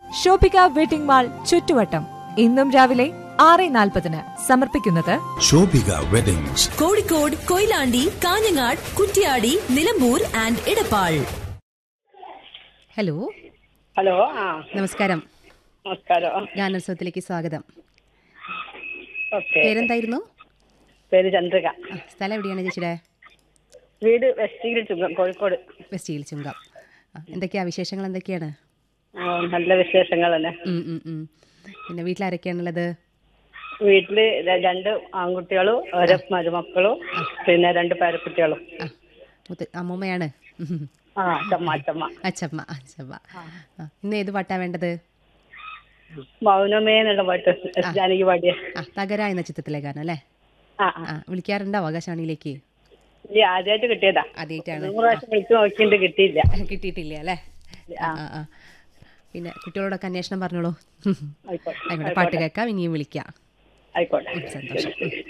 Shoppika wedding mall ചുറ്റുവട്ടം ഇന്നും രാവിലെ ആറ് നാൽപ്പതിന് സമർപ്പിക്കുന്നത് Shobhika weddings Kozhikode Koyilandy Kanhangad Kuttiady Nilambur and Edappal hello hello ആ നമസ്കാരം നമസ്കാരം ഗാനോത്സവത്തിലേക്ക് സ്വാഗതം ഓക്കെ പേരെന്തായിരുന്നു പേര് ചന്ദ്രിക ആ, സ്ഥലം എവിടെയാണ് ചേച്ചിയുടെ വീട് വെസ്റ്റിൽ ചുങ്കം കോഴിക്കോട് വെസ്റ്റ് ഹിൽ ചുങ്കം ആ, എന്തൊക്കെയാ വിശേഷങ്ങൾ എന്തൊക്കെയാണ് ആ, നല്ല വിശേഷങ്ങൾ തന്നെ ഉം, ഉം, ഉം. പിന്നെ വീട്ടിലാരൊക്കെയാണുള്ളത് വീട്ടില് ര- രണ്ട് ആൺകുട്ടികളും ഓരോ മരുമക്കളും പിന്നെ രണ്ട് പേരക്കുട്ടികളും ആ മുത്ത് അമ്മൂമ്മയാണ് ഉം. ആ അച്ചമ്മ അച്ചമ്മ അച്ചമ്മ അച്ചമ്മ ആ, ഇന്ന് ഏത് പാട്ടാ വേണ്ടത് മൗനമേ എന്നുള്ള പാട്ട് എസ് ജാനകി പാടിയ ആ തകര എന്ന ചിത്രത്തിലെ ഗാനം അല്ലേ ആ ആ ആ വിളിക്കാറുണ്ടോ ആകാശവാണിയിലേക്ക് ഈ ആദ്യമായിട്ട് കിട്ടിയതാ ആദ്യമായിട്ടാണ് നൂറ് പ്രാവശ്യം വിളിച്ചു നോക്കിയിട്ട് കിട്ടിയില്ല കിട്ടിയിട്ടില്ല അല്ലേ ആ ആ, ആ പിന്നെ കുട്ടികളോടൊക്കെ അന്വേഷണം പറഞ്ഞോളൂ ആയിക്കോട്ടെ ആയിക്കോട്ടെ പാട്ട് കേൾക്കാം ഇനിയും വിളിക്കാം ആയിക്കോട്ടെ സന്തോഷം ഉം.